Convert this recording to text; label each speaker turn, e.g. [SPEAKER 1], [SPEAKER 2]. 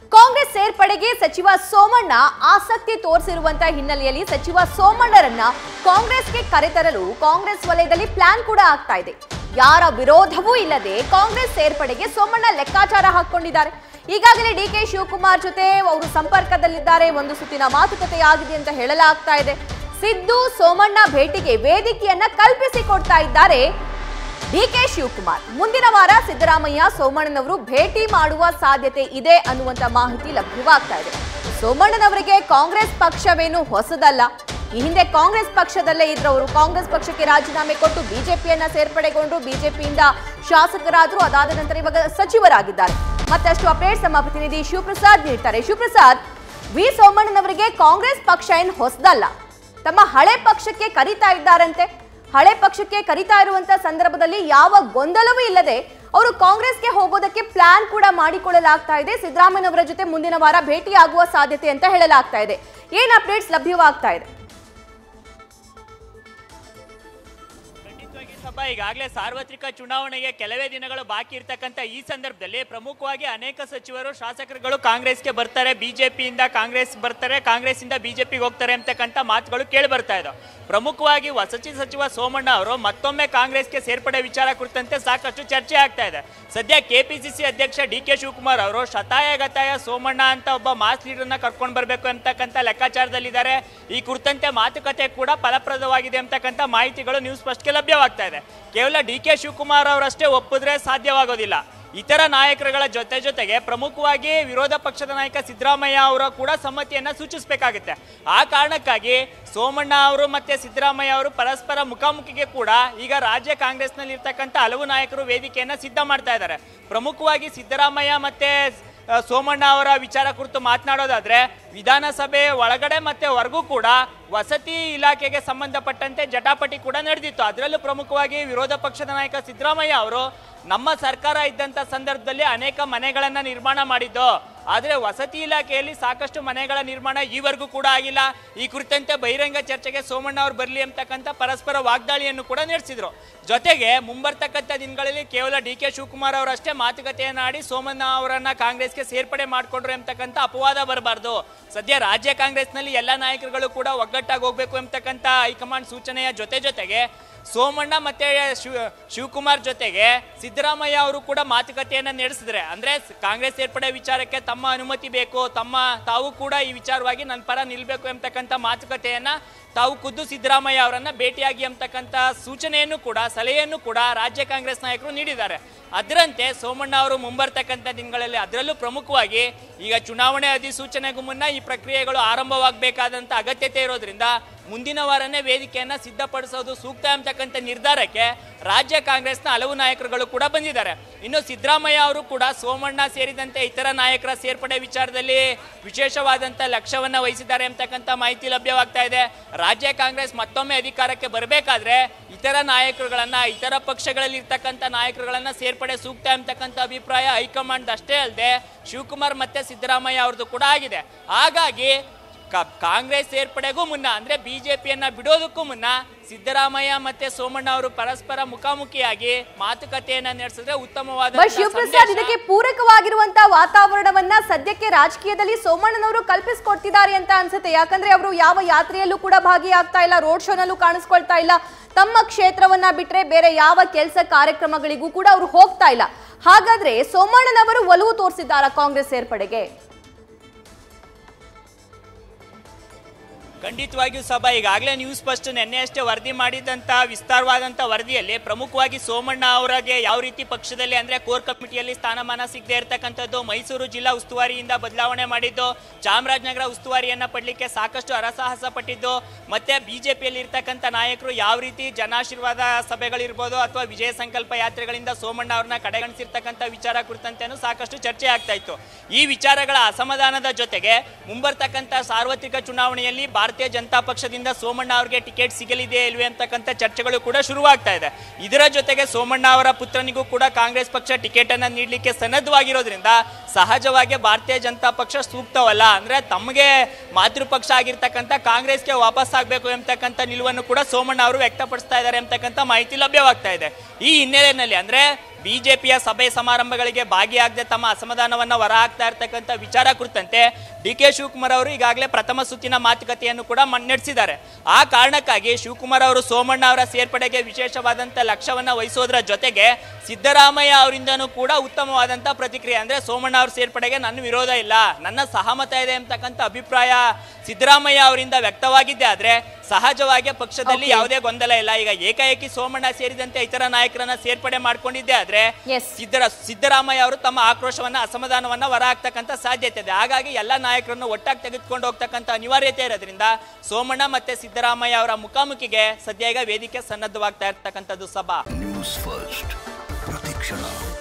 [SPEAKER 1] ಕಾಂಗ್ರೆಸ್ ಸೇರ್ಪಡೆಗೆ ಸಚಿವ ಸೋಮಣ್ಣ ಆಸಕ್ತಿ ತೋರಿಸಿರುವಂತ ಹಿನ್ನೆಲೆಯಲ್ಲಿ ಸಚಿವ ಸೋಮಣ್ಣರನ್ನ ಕಾಂಗ್ರೆಸ್ಗೆ ಕರೆತರಲು ಕಾಂಗ್ರೆಸ್ ವಲಯದಲ್ಲಿ ಪ್ಲಾನ್ ಕೂಡ ಆಗ್ತಾ ಇದೆ ಯಾರ ವಿರೋಧವೂ ಇಲ್ಲದೆ ಕಾಂಗ್ರೆಸ್ ಸೇರ್ಪಡೆಗೆ ಸೋಮಣ್ಣ ಲೆಕ್ಕಾಚಾರ ಹಾಕೊಂಡಿದ್ದಾರೆ ಈಗಾಗಲೇ ಡಿ ಕೆ ಶಿವಕುಮಾರ್ ಜೊತೆ ಅವರು ಸಂಪರ್ಕದಲ್ಲಿದ್ದಾರೆ ಒಂದು ಸುತ್ತಿನ ಮಾತುಕತೆ ಆಗಿದೆ ಅಂತ ಹೇಳಲಾಗ್ತಾ ಇದೆ ಸಿದ್ದು ಸೋಮಣ್ಣ ಭೇಟಿಗೆ ವೇದಿಕೆಯನ್ನ ಕಲ್ಪಿಸಿಕೊಡ್ತಾ ಇದ್ದಾರೆ ಡಿ ಕೆ ಶಿವಕುಮಾರ್ ಮುಂದಿನ ವಾರ ಸಿದ್ದರಾಮಯ್ಯ ಸೋಮಣ್ಣನವರು ಭೇಟಿ ಮಾಡುವ ಸಾಧ್ಯತೆ ಇದೆ ಅನ್ನುವಂತ ಮಾಹಿತಿ ಲಭ್ಯವಾಗ್ತಾ ಇದೆ ಸೋಮಣ್ಣನವರಿಗೆ ಕಾಂಗ್ರೆಸ್ ಪಕ್ಷವೇನು ಹೊಸದಲ್ಲ ಈ ಹಿಂದೆ ಕಾಂಗ್ರೆಸ್ ಪಕ್ಷದಲ್ಲೇ ಇದ್ರವರು ಕಾಂಗ್ರೆಸ್ ಪಕ್ಷಕ್ಕೆ ರಾಜೀನಾಮೆ ಕೊಟ್ಟು ಬಿಜೆಪಿಯನ್ನ ಸೇರ್ಪಡೆಗೊಂಡು ಬಿಜೆಪಿಯಿಂದ ಶಾಸಕರಾದ್ರು ಅದಾದ ನಂತರ ಇವಾಗ ಸಚಿವರಾಗಿದ್ದಾರೆ ಮತ್ತಷ್ಟು ಅಪ್ಡೇಟ್ಸ್ ನಮ್ಮ ಪ್ರತಿನಿಧಿ ಶಿವಪ್ರಸಾದ್ ನೀಡ್ತಾರೆ ಶಿವಪ್ರಸಾದ್ ವಿ ಸೋಮಣ್ಣನವರಿಗೆ ಕಾಂಗ್ರೆಸ್ ಪಕ್ಷ ಏನು ಹೊಸದಲ್ಲ ತಮ್ಮ ಹಳೆ ಪಕ್ಷಕ್ಕೆ ಕರೀತಾ ಇದ್ದಾರಂತೆ ಹಳೆ ಪಕ್ಷಕ್ಕೆ ಕರೀತಾ ಇರುವಂತ ಸಂದರ್ಭದಲ್ಲಿ ಯಾವ ಗೊಂದಲವೂ ಇಲ್ಲದೆ ಅವರು ಕಾಂಗ್ರೆಸ್ಗೆ ಹೋಗೋದಕ್ಕೆ ಪ್ಲಾನ್ ಕೂಡ ಮಾಡಿಕೊಳ್ಳಲಾಗ್ತಾ ಇದೆ ಸಿದ್ದರಾಮಯ್ಯನವರ ಜೊತೆ ಮುಂದಿನ ವಾರ ಭೇಟಿಯಾಗುವ ಸಾಧ್ಯತೆ ಅಂತ ಹೇಳಲಾಗ್ತಾ ಇದೆ ಏನ್ ಅಪ್ಡೇಟ್ಸ್ ಲಭ್ಯವಾಗ್ತಾ ಇದೆ
[SPEAKER 2] ಖಂಡಿತವಾಗಿ ಸಭಾ ಈಗಾಗಲೇ ಸಾರ್ವತ್ರಿಕ ಚುನಾವಣೆಗೆ ಕೆಲವೇ ದಿನಗಳು ಬಾಕಿ ಇರ್ತಕ್ಕಂಥ ಈ ಸಂದರ್ಭದಲ್ಲಿ ಪ್ರಮುಖವಾಗಿ ಅನೇಕ ಸಚಿವರು ಶಾಸಕರುಗಳು ಕಾಂಗ್ರೆಸ್ಗೆ ಬರ್ತಾರೆ ಬಿಜೆಪಿಯಿಂದ ಕಾಂಗ್ರೆಸ್ ಬರ್ತಾರೆ ಕಾಂಗ್ರೆಸ್ ಇಂದ ಬಿಜೆಪಿಗೆ ಹೋಗ್ತಾರೆ ಅಂತಕ್ಕಂಥ ಮಾತುಗಳು ಕೇಳಿ ಬರ್ತಾ ಇದ್ದಾವೆ ಪ್ರಮುಖವಾಗಿ ವಸತಿ ಸಚಿವ ಸೋಮಣ್ಣ ಅವರು ಮತ್ತೊಮ್ಮೆ ಕಾಂಗ್ರೆಸ್ಗೆ ಸೇರ್ಪಡೆ ವಿಚಾರ ಕುರಿತಂತೆ ಸಾಕಷ್ಟು ಚರ್ಚೆ ಆಗ್ತಾ ಇದೆ ಸದ್ಯ ಕೆಪಿಸಿಸಿ ಅಧ್ಯಕ್ಷ ಡಿ ಕೆ ಶಿವಕುಮಾರ್ ಅವರು ಶತಾಯ ಗತಾಯ ಸೋಮಣ್ಣ ಅಂತ ಒಬ್ಬ ಮಾಸ್ ಲೀಡರ್ನ ಕರ್ಕೊಂಡು ಬರಬೇಕು ಅಂತಕ್ಕಂಥ ಲೆಕ್ಕಾಚಾರದಲ್ಲಿದ್ದಾರೆ ಈ ಕುರಿತಂತೆ ಮಾತುಕತೆ ಕೂಡ ಫಲಪ್ರದವಾಗಿದೆ ಅಂತಕ್ಕಂಥ ಮಾಹಿತಿಗಳು ನ್ಯೂಸ್ ಫಸ್ಟ್ಗೆ ಲಭ್ಯವಾಗ್ತಾ ಇದೆ ಕೇವಲ ಡಿ ಕೆ ಶಿವಕುಮಾರ್ ಅವರಷ್ಟೇ ಒಪ್ಪಿದ್ರೆ ಸಾಧ್ಯವಾಗೋದಿಲ್ಲ ಇತರ ನಾಯಕರುಗಳ ಜೊತೆ ಜೊತೆಗೆ ಪ್ರಮುಖವಾಗಿ ವಿರೋಧ ಪಕ್ಷದ ನಾಯಕ ಸಿದ್ದರಾಮಯ್ಯ ಅವರ ಕೂಡ ಸಮ್ಮತಿಯನ್ನ ಸೂಚಿಸಬೇಕಾಗುತ್ತೆ ಆ ಕಾರಣಕ್ಕಾಗಿ ಸೋಮಣ್ಣ ಅವರು ಮತ್ತೆ ಸಿದ್ದರಾಮಯ್ಯ ಅವರು ಪರಸ್ಪರ ಮುಖಾಮುಖಿಗೆ ಕೂಡ ಈಗ ರಾಜ್ಯ ಕಾಂಗ್ರೆಸ್ನಲ್ಲಿ ಇರ್ತಕ್ಕಂಥ ಹಲವು ನಾಯಕರು ವೇದಿಕೆಯನ್ನ ಸಿದ್ಧ ಮಾಡ್ತಾ ಇದ್ದಾರೆ ಪ್ರಮುಖವಾಗಿ ಸಿದ್ದರಾಮಯ್ಯ ಮತ್ತೆ ಆ, ಸೋಮಣ್ಣ ಅವರ ವಿಚಾರ ಕುರಿತು ಮಾತನಾಡೋದಾದ್ರೆ ವಿಧಾನಸಭೆ ಒಳಗಡೆ ಮತ್ತೆ ಹೊರಗೂ ಕೂಡ ವಸತಿ ಇಲಾಖೆಗೆ ಸಂಬಂಧಪಟ್ಟಂತೆ ಜಟಾಪಟಿ ಕೂಡ ನಡೆದಿತ್ತು ಅದರಲ್ಲೂ ಪ್ರಮುಖವಾಗಿ ವಿರೋಧ ಪಕ್ಷದ ನಾಯಕ ಸಿದ್ದರಾಮಯ್ಯ ಅವರು ನಮ್ಮ ಸರ್ಕಾರ ಇದ್ದಂಥ ಸಂದರ್ಭದಲ್ಲಿ ಅನೇಕ ಮನೆಗಳನ್ನ ನಿರ್ಮಾಣ ಮಾಡಿದ್ದು ಆದರೆ ವಸತಿ ಇಲಾಖೆಯಲ್ಲಿ ಸಾಕಷ್ಟು ಮನೆಗಳ ನಿರ್ಮಾಣ ಈವರೆಗೂ ಕೂಡ ಆಗಿಲ್ಲ ಈ ಕುರಿತಂತೆ ಬಹಿರಂಗ ಚರ್ಚೆಗೆ ಸೋಮಣ್ಣ ಅವರು ಬರಲಿ ಅಂತಕ್ಕಂಥ ಪರಸ್ಪರ ವಾಗ್ದಾಳಿಯನ್ನು ಕೂಡ ನಡೆಸಿದ್ರು ಜೊತೆಗೆ ಮುಂಬರ್ತಕ್ಕಂಥ ದಿನಗಳಲ್ಲಿ ಕೇವಲ ಡಿ ಕೆ ಶಿವಕುಮಾರ್ ಅವರಷ್ಟೇ ಮಾತುಕತೆಯನ್ನ ಆಡಿ ಸೋಮಣ್ಣ ಅವರನ್ನ ಕಾಂಗ್ರೆಸ್ಗೆ ಸೇರ್ಪಡೆ ಮಾಡಿಕೊಂಡ್ರು ಎಂತಕ್ಕಂಥ ಅಪವಾದ ಬರಬಾರ್ದು ಸದ್ಯ ರಾಜ್ಯ ಕಾಂಗ್ರೆಸ್ನಲ್ಲಿ ಎಲ್ಲ ನಾಯಕರುಗಳು ಕೂಡ ಒಗ್ಗಟ್ಟಾಗಿ ಹೋಗ್ಬೇಕು ಎಂತಕ್ಕಂಥ ಹೈಕಮಾಂಡ್ ಸೂಚನೆಯ ಜೊತೆ ಜೊತೆಗೆ ಸೋಮಣ್ಣ ಮತ್ತೆ ಶಿವ ಶಿವಕುಮಾರ್ ಜೊತೆಗೆ ಸಿದ್ದರಾಮಯ್ಯ ಅವರು ಕೂಡ ಮಾತುಕತೆಯನ್ನ ನಡೆಸಿದ್ರೆ ಅಂದ್ರೆ ಸ್- ಕಾಂಗ್ರೆಸ್ ಸೇರ್ಪಡೆ ವಿಚಾರಕ್ಕೆ ತಮ್ಮ ಅನುಮತಿ ಬೇಕು ತಮ್ಮ ತಾವು ಕೂಡ ಈ ವಿಚಾರವಾಗಿ ನನ್ನ ಪರ ನಿಲ್ಬೇಕು ಎಂಬತಕ್ಕಂಥ ಮಾತುಕತೆಯನ್ನ ತಾವು ಖುದ್ದು ಸಿದ್ದರಾಮಯ್ಯ ಅವರನ್ನ ಭೇಟಿಯಾಗಿ ಎಂಬತಕ್ಕಂಥ ಸೂಚನೆಯನ್ನು ಕೂಡ ಸಲಹೆಯನ್ನು ಕೂಡ ರಾಜ್ಯ ಕಾಂಗ್ರೆಸ್ ನಾಯಕರು ನೀಡಿದ್ದಾರೆ ಅದರಂತೆ ಸೋಮಣ್ಣ ಅವರು ಮುಂಬರ್ತಕ್ಕಂಥ ದಿನಗಳಲ್ಲಿ ಅದರಲ್ಲೂ ಪ್ರಮುಖವಾಗಿ ಈಗ ಚುನಾವಣೆ ಅಧಿಸೂಚನೆಗೂ ಮುನ್ನ ಈ ಪ್ರಕ್ರಿಯೆಗಳು ಆರಂಭವಾಗಬೇಕಾದಂಥ ಅಗತ್ಯತೆ ಇರೋದ್ರಿಂದ ಮುಂದಿನ ವಾರನೇ ವೇದಿಕೆಯನ್ನ ಸಿದ್ಧಪಡಿಸೋದು ಸೂಕ್ತ ಅಂತಕ್ಕಂಥ ನಿರ್ಧಾರಕ್ಕೆ ರಾಜ್ಯ ಕಾಂಗ್ರೆಸ್ನ ಹಲವು ನಾಯಕರುಗಳು ಕೂಡ ಬಂದಿದ್ದಾರೆ ಇನ್ನು ಸಿದ್ದರಾಮಯ್ಯ ಅವರು ಕೂಡ ಸೋಮಣ್ಣ ಸೇರಿದಂತೆ ಇತರ ನಾಯಕರ ಸೇರ್ಪಡೆ ವಿಚಾರದಲ್ಲಿ ವಿಶೇಷವಾದಂಥ ಲಕ್ಷ್ಯವನ್ನ ವಹಿಸಿದ್ದಾರೆ ಅಂತಕ್ಕಂಥ ಮಾಹಿತಿ ಲಭ್ಯವಾಗ್ತಾ ಇದೆ ರಾಜ್ಯ ಕಾಂಗ್ರೆಸ್ ಮತ್ತೊಮ್ಮೆ ಅಧಿಕಾರಕ್ಕೆ ಬರಬೇಕಾದ್ರೆ ಇತರ ನಾಯಕರುಗಳನ್ನ ಇತರ ಪಕ್ಷಗಳಲ್ಲಿ ಇರ್ತಕ್ಕಂಥ ನಾಯಕರುಗಳನ್ನ ಸೇರ್ಪಡೆ ಸೂಕ್ತ ಅಂತಕ್ಕಂಥ ಅಭಿಪ್ರಾಯ ಹೈಕಮಾಂಡ್ ಅಷ್ಟೇ ಅಲ್ಲದೆ ಶಿವಕುಮಾರ್ ಮತ್ತೆ ಸಿದ್ದರಾಮಯ್ಯ ಅವ್ರದ್ದು ಕೂಡ ಆಗಿದೆ ಹಾಗಾಗಿ ಕಾ- ಕಾಂಗ್ರೆಸ್ ಸೇರ್ಪಡೆಗೂ ಮುನ್ನ ಅಂದ್ರೆ ಬಿಜೆಪಿಯನ್ನ ಬಿಡೋದಕ್ಕೂ ಮುನ್ನ ಸಿದ್ದರಾಮಯ್ಯ ಮತ್ತೆ ಸೋಮಣ್ಣ ಅವರು ಪರಸ್ಪರ ಮುಖಾಮುಖಿಯಾಗಿ ಮಾತುಕತೆಯನ್ನ ನಡೆಸಿದ್ರೆ ಉತ್ತಮವಾದ
[SPEAKER 1] ಬಟ್ ಶಿವಪ್ರಸಾದ್ ಇದಕ್ಕೆ ಪೂರಕವಾಗಿರುವಂತ ವಾತಾವರಣವನ್ನ ಸದ್ಯಕ್ಕೆ ರಾಜಕೀಯದಲ್ಲಿ ಸೋಮಣ್ಣನವರು ಕಲ್ಪಿಸ್ಕೊಡ್ತಿದ್ದಾರೆ ಅಂತ ಅನ್ಸುತ್ತೆ ಯಾಕಂದ್ರೆ ಅವರು ಯಾವ ಯಾತ್ರೆಯಲ್ಲೂ ಕೂಡ ಭಾಗಿಯಾಗ್ತಾ ಇಲ್ಲ ರೋಡ್ ಶೋನಲ್ಲೂ ಕಾಣಿಸ್ಕೊಳ್ತಾ ಇಲ್ಲ ತಮ್ಮ ಕ್ಷೇತ್ರವನ್ನ ಬಿಟ್ರೆ ಬೇರೆ ಯಾವ ಕೆಲಸ ಕಾರ್ಯಕ್ರಮಗಳಿಗೂ ಕೂಡ ಅವರು ಹೋಗ್ತಾ ಇಲ್ಲ ಹಾಗಾದ್ರೆ ಸೋಮಣ್ಣನವರು ಒಲವು ತೋರಿಸಿದ್ದಾರ ಕಾಂಗ್ರೆಸ್ ಸೇರ್ಪಡೆಗೆ
[SPEAKER 2] ಖಂಡಿತವಾಗಿಯೂ ಸಭಾ ಈಗಾಗಲೇ ನ್ಯೂಸ್ ಫಸ್ಟ್ ನಿನ್ನೆ ಅಷ್ಟೇ ವರದಿ ಮಾಡಿದಂತ ವಿಸ್ತಾರವಾದಂಥ ವರದಿಯಲ್ಲಿ ಪ್ರಮುಖವಾಗಿ ಸೋಮಣ್ಣ ಅವರಿಗೆ ಯಾವ ರೀತಿ ಪಕ್ಷದಲ್ಲಿ ಅಂದ್ರೆ ಕೋರ್ ಕಮಿಟಿಯಲ್ಲಿ ಸ್ಥಾನಮಾನ ಸಿಗದೆ ಇರತಕ್ಕಂಥದ್ದು ಮೈಸೂರು ಜಿಲ್ಲಾ ಉಸ್ತುವಾರಿಯಿಂದ ಬದಲಾವಣೆ ಮಾಡಿದ್ದು ಚಾಮರಾಜನಗರ ಉಸ್ತುವಾರಿಯನ್ನ ಪಡಲಿಕ್ಕೆ ಸಾಕಷ್ಟು ಹರಸಾಹಸ ಪಟ್ಟಿದ್ದು ಮತ್ತೆ ಬಿಜೆಪಿಯಲ್ಲಿ ಇರ್ತಕ್ಕಂಥ ನಾಯಕರು ಯಾವ ರೀತಿ ಜನಾಶೀರ್ವಾದ ಸಭೆಗಳಿರ್ಬೋದು ಅಥವಾ ವಿಜಯ ಸಂಕಲ್ಪ ಯಾತ್ರೆಗಳಿಂದ ಸೋಮಣ್ಣ ಅವ್ರನ್ನ ಕಡೆಗಣಿಸಿರ್ತಕ್ಕಂಥ ವಿಚಾರ ಕುರಿತಂತೆನೂ ಸಾಕಷ್ಟು ಚರ್ಚೆ ಆಗ್ತಾ ಇತ್ತು ಈ ವಿಚಾರಗಳ ಅಸಮಾಧಾನದ ಜೊತೆಗೆ ಮುಂಬರ್ತಕ್ಕಂಥ ಸಾರ್ವತ್ರಿಕ ಚುನಾವಣೆಯಲ್ಲಿ ಭಾರತೀಯ ಜನತಾ ಪಕ್ಷದಿಂದ ಸೋಮಣ್ಣ ಅವರಿಗೆ ಟಿಕೆಟ್ ಸಿಗಲಿದೆ ಇಲ್ವೇ ಅಂತಕ್ಕಂಥ ಚರ್ಚೆಗಳು ಕೂಡ ಶುರುವಾಗ್ತಾ ಇದೆ ಇದರ ಜೊತೆಗೆ ಸೋಮಣ್ಣ ಅವರ ಪುತ್ರನಿಗೂ ಕೂಡ ಕಾಂಗ್ರೆಸ್ ಪಕ್ಷ ಟಿಕೆಟ್ ಅನ್ನ ನೀಡಲಿಕ್ಕೆ ಸನ್ನದ್ಧವಾಗಿರೋದ್ರಿಂದ ಸಹಜವಾಗಿ ಭಾರತೀಯ ಜನತಾ ಪಕ್ಷ ಸೂಕ್ತವಲ್ಲ ಅಂದ್ರೆ ತಮಗೆ ಮಾತೃಪಕ್ಷ ಆಗಿರ್ತಕ್ಕಂಥ ಕಾಂಗ್ರೆಸ್ಗೆ ವಾಪಸ್ ಆಗಬೇಕು ಎಂಬತಕ್ಕಂಥ ನಿಲುವನ್ನು ಕೂಡ ಸೋಮಣ್ಣ ಅವರು ವ್ಯಕ್ತಪಡಿಸ್ತಾ ಇದ್ದಾರೆ ಎಂಬತಕ್ಕಂಥ ಮಾಹಿತಿ ಲಭ್ಯವಾಗ್ತಾ ಇದೆ ಈ ಹಿನ್ನೆಲೆಯಲ್ಲಿ ಅಂದ್ರೆ ಬಿಜೆಪಿಯ ಸಭೆ ಸಮಾರಂಭಗಳಿಗೆ ಭಾಗಿಯಾಗದೆ ತಮ್ಮ ಅಸಮಾಧಾನವನ್ನ ಹೊರ ಹಾಕ್ತಾ ಇರ್ತಕ್ಕಂಥ ವಿಚಾರ ಕುರಿತಂತೆ ಡಿ ಕೆ ಶಿವಕುಮಾರ್ ಅವರು ಈಗಾಗಲೇ ಪ್ರಥಮ ಸುತ್ತಿನ ಮಾತುಕತೆಯನ್ನು ಕೂಡ ಮನ್- ನಡೆಸಿದ್ದಾರೆ ಆ ಕಾರಣಕ್ಕಾಗಿ ಶಿವಕುಮಾರ್ ಅವರು ಸೋಮಣ್ಣ ಅವರ ಸೇರ್ಪಡೆಗೆ ವಿಶೇಷವಾದಂಥ ಲಕ್ಷ್ಯವನ್ನ ವಹಿಸೋದ್ರ ಜೊತೆಗೆ ಸಿದ್ದರಾಮಯ್ಯ ಅವರಿಂದನೂ ಕೂಡ ಉತ್ತಮವಾದಂಥ ಪ್ರತಿಕ್ರಿಯೆ ಅಂದ್ರೆ ಸೋಮಣ್ಣ ಅವ್ರ ಸೇರ್ಪಡೆಗೆ ನನ್ನ ವಿರೋಧ ಇಲ್ಲ ನನ್ನ ಸಹಮತ ಇದೆ ಅಂತಕ್ಕಂಥ ಅಭಿಪ್ರಾಯ ಸಿದ್ದರಾಮಯ್ಯ ಅವರಿಂದ ವ್ಯಕ್ತವಾಗಿದ್ದೆ ಆದ್ರೆ ಸಹಜವಾಗಿ ಪಕ್ಷದಲ್ಲಿ
[SPEAKER 1] Okay.
[SPEAKER 2] ಯಾವುದೇ ಗೊಂದಲ ಇಲ್ಲ ಈಗ ಏಕಾಏಕಿ ಸೋಮಣ್ಣ ಸೇರಿದಂತೆ ಇತರ ನಾಯಕರನ್ನ ಸೇರ್ಪಡೆ ಮಾಡ್ಕೊಂಡಿದ್ದೆ ಆದ್ರೆ
[SPEAKER 1] Yes.
[SPEAKER 2] ಸಿದ್ದರ ಸಿದ್ದರಾಮಯ್ಯ ಅವರು ತಮ್ಮ ಆಕ್ರೋಶವನ್ನ ಅಸಮಾಧಾನವನ್ನ ಹೊರ ಹಾಕ್ತಕ್ಕಂಥ ಸಾಧ್ಯತೆ ಇದೆ ಹಾಗಾಗಿ ಎಲ್ಲ ನಾಯಕರನ್ನು ಒಟ್ಟಾಗಿ ತೆಗೆದುಕೊಂಡು ಹೋಗ್ತಕ್ಕಂಥ ಅನಿವಾರ್ಯತೆ ಇರೋದ್ರಿಂದ ಸೋಮಣ್ಣ ಮತ್ತೆ ಸಿದ್ದರಾಮಯ್ಯ ಅವರ ಮುಖಾಮುಖಿಗೆ ಸದ್ಯ ಈಗ ವೇದಿಕೆ ಸನ್ನದ್ಧವಾಗ್ತಾ ಇರ್ತಕ್ಕಂಥದ್ದು ಸಭಾ
[SPEAKER 3] ನ್ಯೂಸ್ ಫಸ್ಟ್ ಪ್ರತಿಕ್ಷಣ